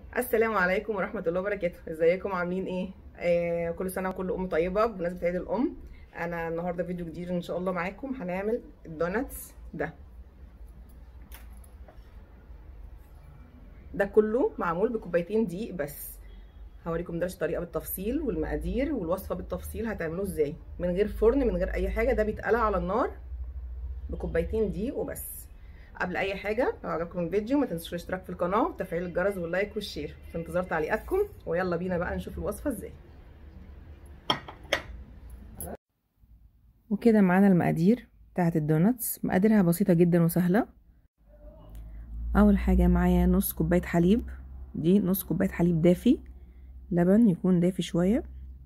السلام عليكم ورحمة الله وبركاته ازيكم عاملين ايه آه كل سنة وكل ام طيبة بمناسبة عيد الام انا النهاردة فيديو جديد ان شاء الله معاكم هنعمل الدوناتس ده ده كله معمول بكوبايتين دقيق بس هوريكم دلوقتي الطريقة بالتفصيل والمقادير والوصفة بالتفصيل هتعملوه ازاي من غير فرن من غير اي حاجة ده بيتقلى على النار بكوبايتين دقيق وبس قبل اي حاجه لو عجبكم الفيديو ما تنسوش الاشتراك في القناه وتفعيل الجرس واللايك والشير في انتظار تعليقاتكم ويلا بينا بقى نشوف الوصفه ازاي وكده معانا المقادير بتاعه الدوناتس مقاديرها بسيطه جدا وسهله اول حاجه معايا نص كوبايه حليب دي نص كوبايه حليب دافي لبن يكون دافي شويه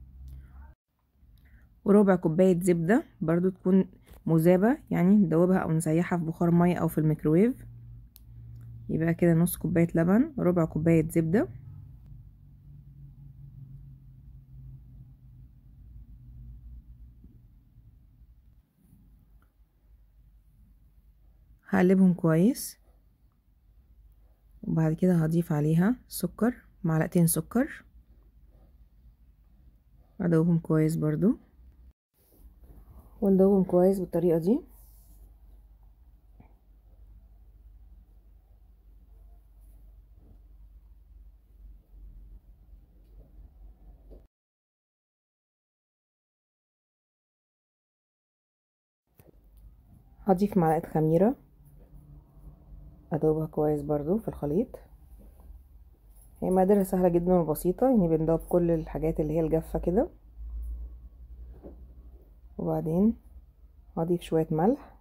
وربع كوبايه زبده برضو تكون مذابة يعني ندوبها او نسيحها في بخار مية او في الميكروويف يبقى كده نص كوباية لبن ربع كوباية زبدة هقلبهم كويس وبعد كده هضيف عليها سكر معلقتين سكر ادوبهم كويس برضو وندوبهم كويس بالطريقة دي هضيف معلقة خميرة ادوبها كويس برضو في الخليط هي مقاديرها سهلة جدا وبسيطة يعني بندوب كل الحاجات اللي هي الجافة كده وبعدين هضيف شوية ملح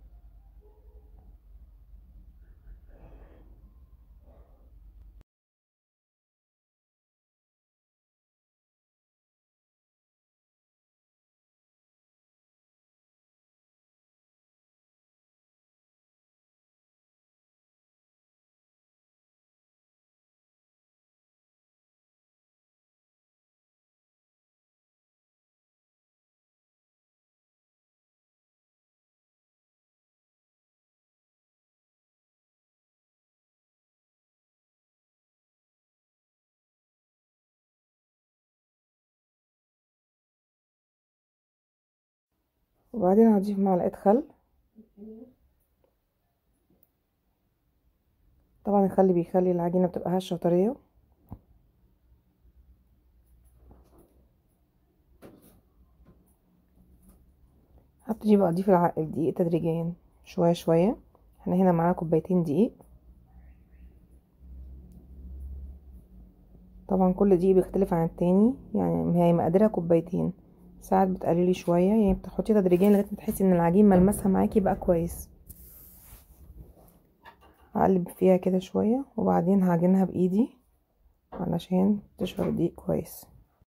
وبعدين هضيف معلقة خل طبعا الخل بيخلي العجينة بتبقى هشة وطرية هبتدي بقى اضيف الدقيق تدريجيا شوية شوية احنا هنا معانا كوبايتين دقيق طبعا كل دقيق بيختلف عن التاني يعني هي مقدرها كوبايتين ساعات بتقللي شويه يعني بتحطي تدريجيا لغايه ما تحسي ان العجين ملمسها معاكي بقى كويس هقلب فيها كده شويه وبعدين هعجنها بايدي علشان تشرب الدقيق كويس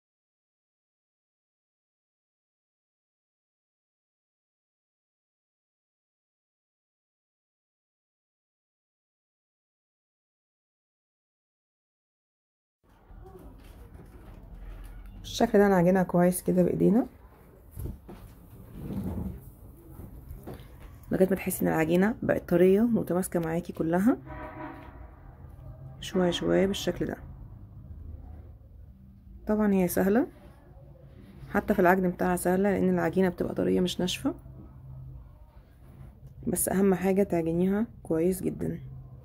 بالشكل ده نعجنها كويس كده بايدينا لغايه ما تحسي ان العجينه بقت طريه متماسكه معاكي كلها شويه شويه بالشكل ده طبعا هي سهله حتى في العجن بتاعها سهله لان العجينه بتبقى طريه مش ناشفه بس اهم حاجه تعجنيها كويس جدا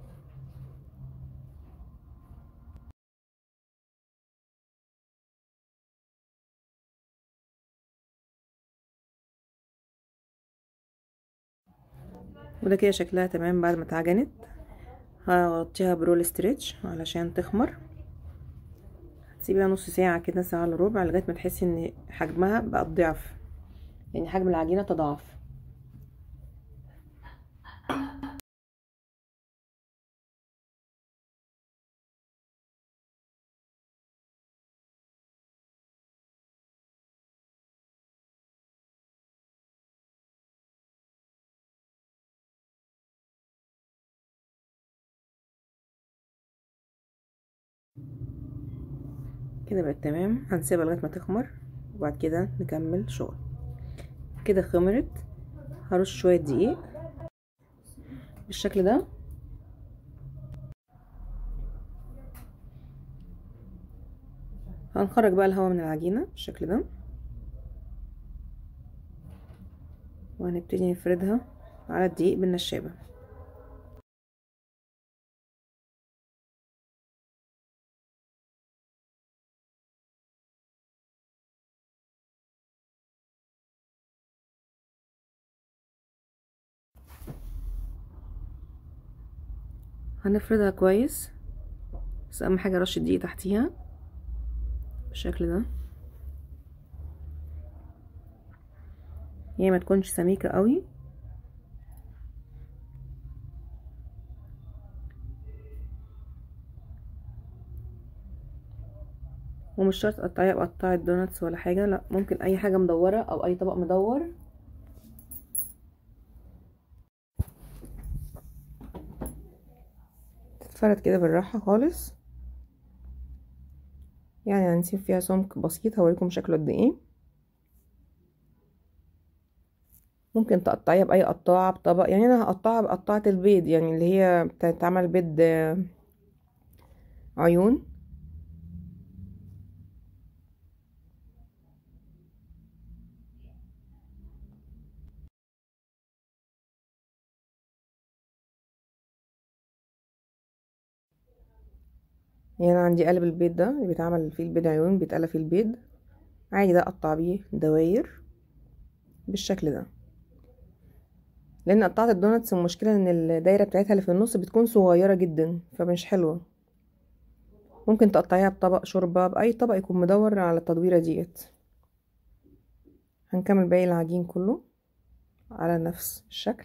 وده كده شكلها تمام بعد ما اتعجنت هغطيها برول ستريتش علشان تخمر هتسيبيها نص ساعة كده ساعة الا ربع لغاية ما تحسي ان حجمها بقى ضعف يعني حجم العجينة تضاعف كده بقت تمام هنسيبها لغايه ما تخمر وبعد كده نكمل شغل كده خمرت هرش شويه دقيق بالشكل ده هنخرج بقى الهواء من العجينة بالشكل ده وهنبتدي نفردها على الدقيق بالنشابة هنفردها كويس بس اهم حاجة رش الدقيق تحتيها بالشكل ده هي ما تكونش سميكة قوي ومش شرط تقطعيها بقطاعة دوناتس ولا حاجة لا ممكن اي حاجة مدورة او اي طبق مدور تتفرد كده بالراحة خالص يعني هنسيب فيها سمك بسيط هوريكم شكله قد ايه ممكن تقطعيها باي قطاعة بطبق يعني انا هقطعها بقطاعة البيض يعني اللي هي بتتعمل بيض عيون يعني انا عندي قالب البيض ده اللي بيتعمل فيه البيض عيون بيتقلى فيه البيض عادي ده اقطع بيه دواير بالشكل ده لان قطعت الدوناتس المشكله ان الدايره بتاعتها اللي في النص بتكون صغيره جدا فمش حلوه ممكن تقطعيها بطبق شوربه باي طبق يكون مدور على التدويره ديت هنكمل باقي العجين كله على نفس الشكل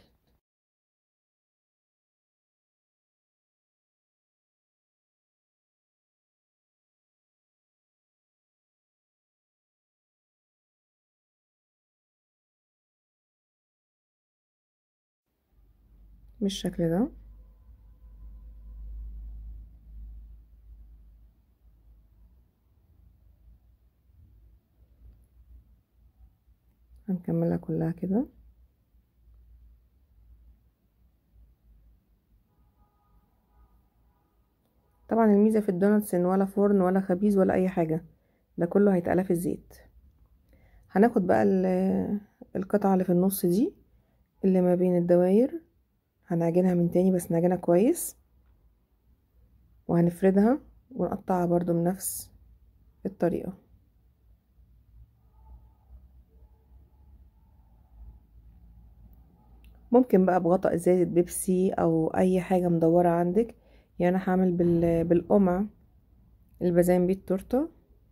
بالشكل ده هنكملها كلها كده طبعا الميزة في الدوناتس ان ولا فرن ولا خبيز ولا اي حاجة ده كله هيتقلى في الزيت هناخد بقى القطعة اللي في النص دي اللي ما بين الدواير هنعجنها من تاني بس نعجنها كويس وهنفردها ونقطعها برضو بنفس الطريقة ممكن بقى بغطاء ازازة بيبسي او اي حاجة مدورة عندك يعني انا هعمل بال... بالقمع اللي بزين بيه التورته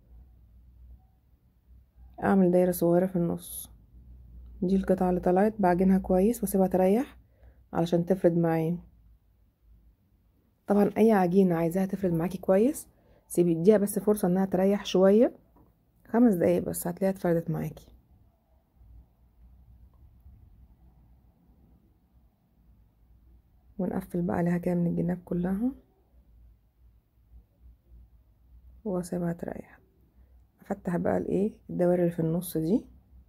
اعمل دايرة صغيرة في النص دي القطعة اللي طلعت بعجنها كويس واسيبها تريح علشان تفرد معايا طبعا اي عجينة عايزاها تفرد معاكي كويس سيبي اديها بس فرصة انها تريح شوية خمس دقايق بس هتلاقيها اتفردت معاكي ونقفل بقى عليها كده من الجناب كلها واسيبها تريح افتح بقى الايه الدوائر اللي في النص دي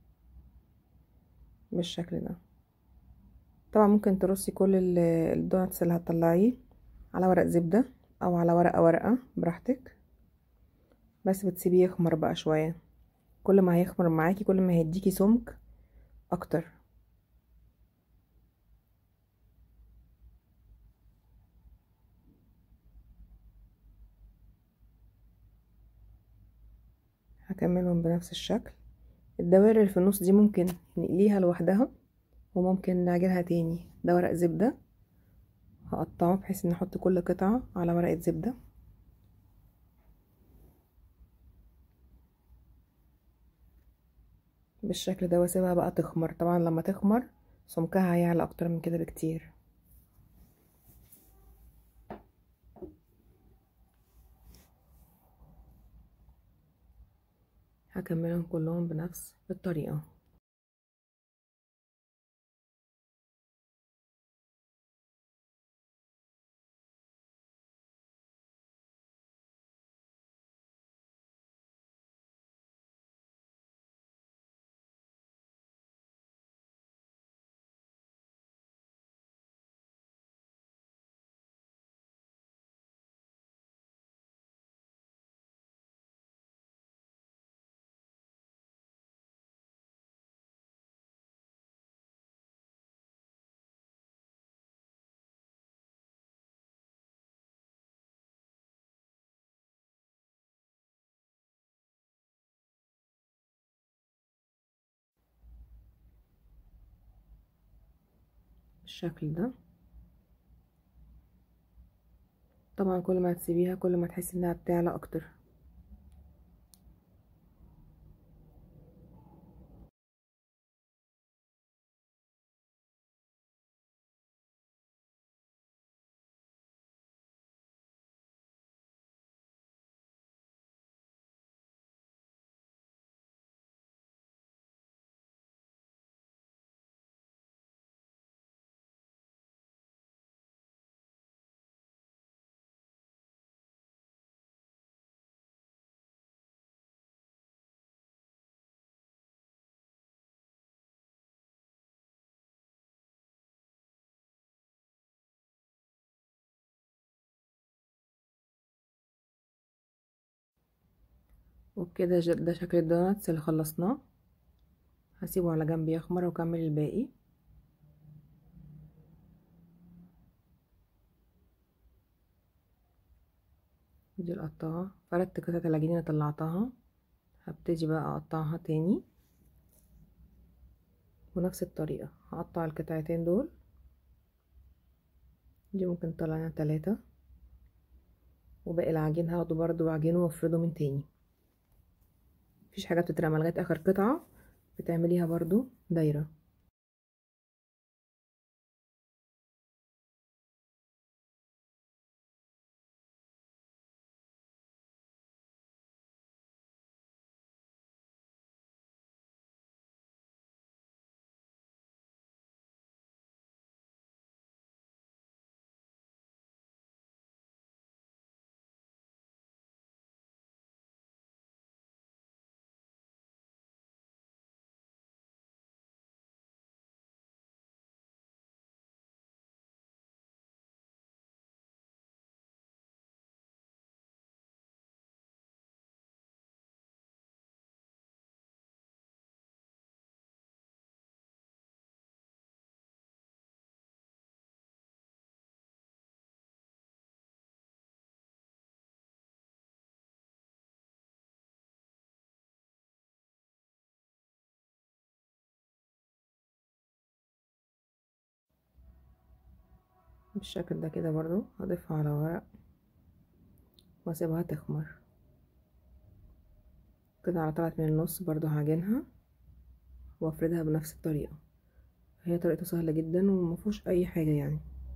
بالشكل ده طبعا ممكن ترصي كل الدوناتس اللي هتطلعيه على ورق زبدة او على ورقة ورقة براحتك بس بتسيبيه يخمر بقى شوية كل ما هيخمر معاكي كل ما هيديكي سمك اكتر هكملهم بنفس الشكل الدوائر اللي في النص دي ممكن نقليها لوحدها وممكن نعجنها تاني ده ورق زبدة هقطعه بحيث ان احط كل قطعة على ورقة زبدة بالشكل ده واسيبها بقى تخمر طبعا لما تخمر سمكها هيعلى اكتر من كده بكتير هكملهم كلهم بنفس الطريقة بالشكل ده طبعا كل ما تسيبيها كل ما تحسي انها بتعلى اكتر وبكده ده شكل الدوناتس اللي خلصناه هسيبه على جنب يخمر واكمل الباقي دي القطاعة فردت قطعة العجين اللي طلعتها هبتدي بقى اقطعها تاني بنفس الطريقة هقطع القطعتين دول دي ممكن تطلع تلاتة وباقي العجين هاخده برضو وعجينه وافرده من تاني مفيش حاجة بتترمى لغاية اخر قطعة بتعمليها برضو دايرة بالشكل ده كده برضو هضيفها على ورق واسيبها تخمر كده على طلعت من النص برضو هعجنها وافردها بنفس الطريقة هي طريقته سهلة جدا ومفيهوش اي حاجة يعني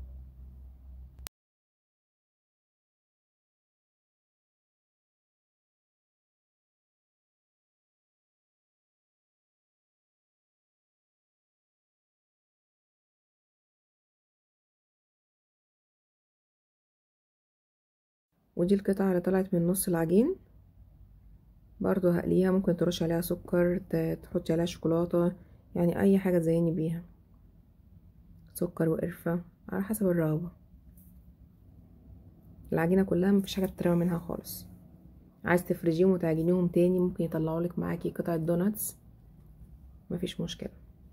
ودي القطعة اللي طلعت من نص العجين برضو هقليها ممكن ترش عليها سكر تحطي عليها شوكولاتة يعني اي حاجة تزيني بيها سكر وقرفة على حسب الرغبة العجينة كلها مفيش حاجة بتترمى منها خالص عايز تفرجيهم وتعجنيهم تاني ممكن يطلعولك معاكي قطعة دوناتس مفيش مشكلة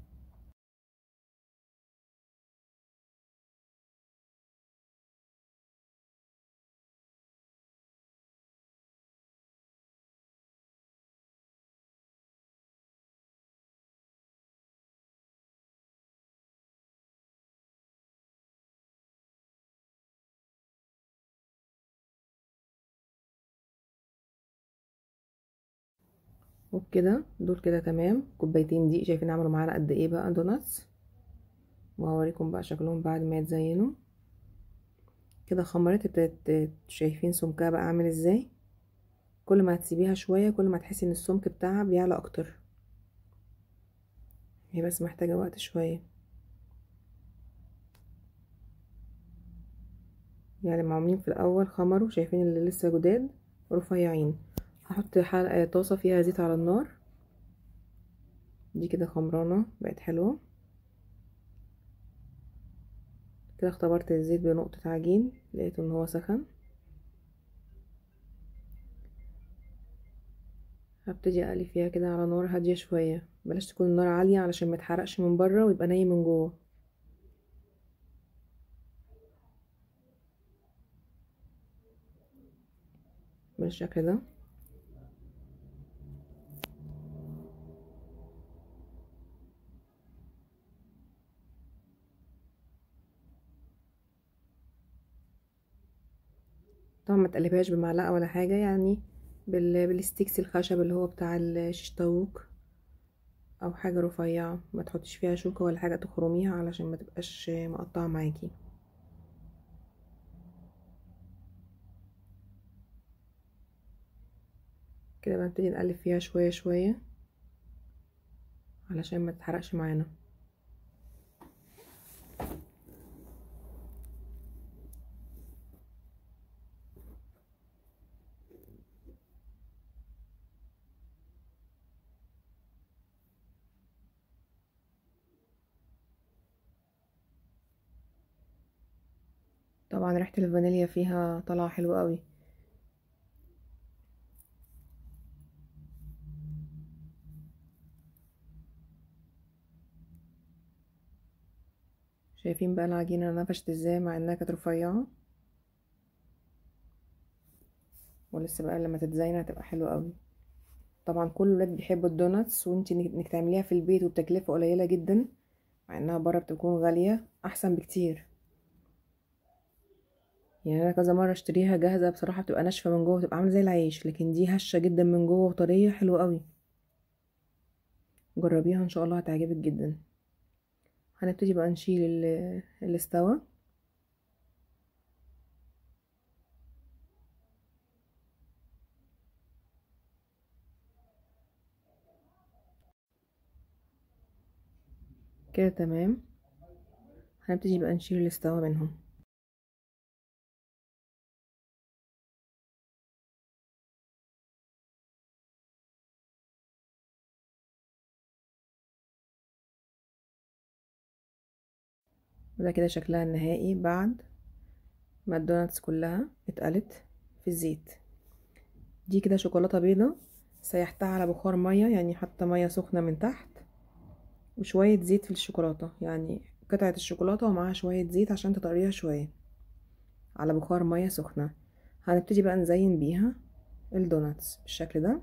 وبكده دول كده تمام كوبايتين دي شايفين عملوا معانا قد ايه بقى دوناتس وهوريكم بقى شكلهم بعد ما يتزينوا كده خمرت ابتدت شايفين سمكها بقى عامل ازاي كل ما هتسيبيها شويه كل ما تحسي ان السمك بتاعها بيعلى اكتر هي بس محتاجه وقت شويه يعني معمولين في الاول خمروا شايفين اللي لسه جداد رفيعين هحط حلقة طاسة فيها زيت على النار دي كده خمرانة بقت حلوة كده اختبرت الزيت بنقطة عجين لقيته ان هو سخن هبتدي اقلي فيها كده على نار هادية شوية بلاش تكون النار عالية علشان ما يتحرقش من بره ويبقى ني من جوه بالشكل ده طبعا ما تقلبهاش بمعلقه ولا حاجه يعني بال... بالستيكس الخشب اللي هو بتاع الشيش طاووق او حاجه رفيعه ما تحطيش فيها شوكه ولا حاجه تخرميها علشان ما تبقاش مقطعه معاكي كده بنبتدي نقلب فيها شويه شويه علشان ما تتحرقش معانا طبعا ريحه الفانيليا فيها طالعه حلوه قوي شايفين بقى العجينه نفشت ازاي مع انها كانت رفيعه ولسه بقى لما تتزين هتبقى حلوه قوي طبعا كل الولاد بيحبوا الدوناتس وانت انك تعمليها في البيت وبتكلفه قليله جدا مع انها بره بتكون غاليه احسن بكتير يعني انا كذا مره اشتريها جاهزه بصراحه بتبقى ناشفه من جوه بتبقى عامله زي العيش لكن دي هشه جدا من جوه وطريه حلوه قوي جربيها ان شاء الله هتعجبك جدا هنبتدي بقى نشيل اللي استوى كده تمام هنبتدي بقى نشيل اللي استوى منهم وده كده شكلها النهائي بعد ما الدوناتس كلها اتقلت في الزيت دي كده شوكولاته بيضه سيحتها على بخار ميه يعني حتى ميه سخنه من تحت وشويه زيت في الشوكولاته يعني قطعه الشوكولاته ومعاها شويه زيت عشان تطريها شويه على بخار ميه سخنه هنبتدي بقى نزين بيها الدوناتس بالشكل ده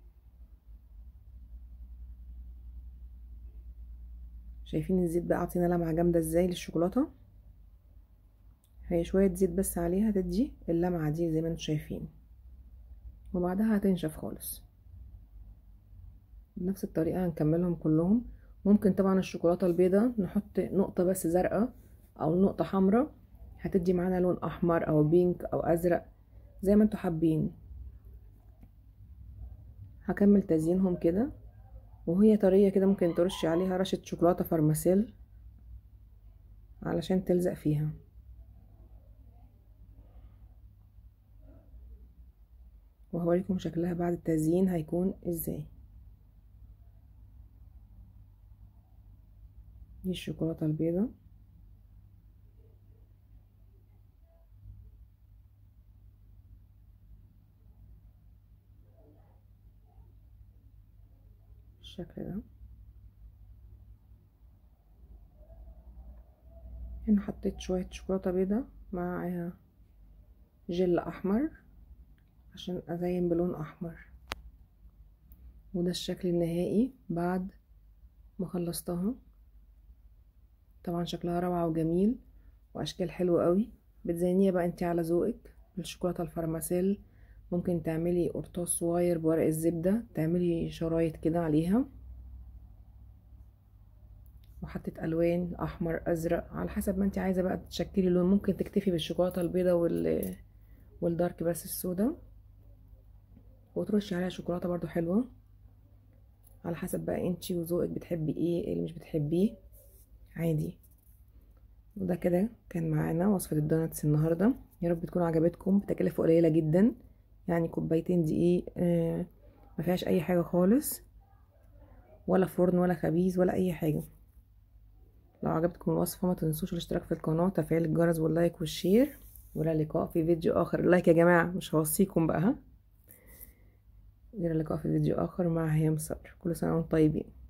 شايفين الزيت بقى عطينا لمعة جامدة ازاي للشوكولاتة هي شوية زيت بس عليها تدي اللمعة دي زي ما انتم شايفين وبعدها هتنشف خالص بنفس الطريقة هنكملهم كلهم ممكن طبعا الشوكولاتة البيضة نحط نقطة بس زرقاء او نقطة حمراء هتدي معانا لون احمر او بينك او ازرق زي ما انتوا حابين هكمل تزيينهم كده وهي طرية كده ممكن ترشي عليها رشة شوكولاتة فرماسيل علشان تلزق فيها وهوريكم شكلها بعد التزيين هيكون ازاي دي الشوكولاتة البيضة بالشكل ده هنا حطيت شوية شوكولاتة بيضة مع جل احمر عشان ازين بلون احمر وده الشكل النهائي بعد ما خلصتها طبعا شكلها روعة وجميل واشكال حلوة قوي بتزينيها بقى انتي على ذوقك بالشوكولاتة الفرماسيل ممكن تعملي قرطاس صغير بورق الزبدة تعملي شرايط كده عليها وحطيت الوان احمر ازرق على حسب ما انت عايزه بقى تشكلي لون ممكن تكتفي بالشوكولاته البيضاء وال والدارك بس السودا وترشي عليها شوكولاته برضو حلوه على حسب بقى انت وذوقك بتحبي ايه اللي مش بتحبيه عادي وده كده كان معانا وصفه الدوناتس النهارده يا رب تكون عجبتكم بتكلفه قليله جدا يعني كوبايتين دقيق آه ما فيهاش اي حاجه خالص ولا فرن ولا خبيز ولا اي حاجه لو عجبتكم الوصفه ما تنسوش الاشتراك في القناه وتفعيل الجرس واللايك والشير والى اللقاء في فيديو اخر اللايك يا جماعه مش هوصيكم بقى ها الى اللقاء في فيديو اخر مع هيام صقر كل سنه وانتم طيبين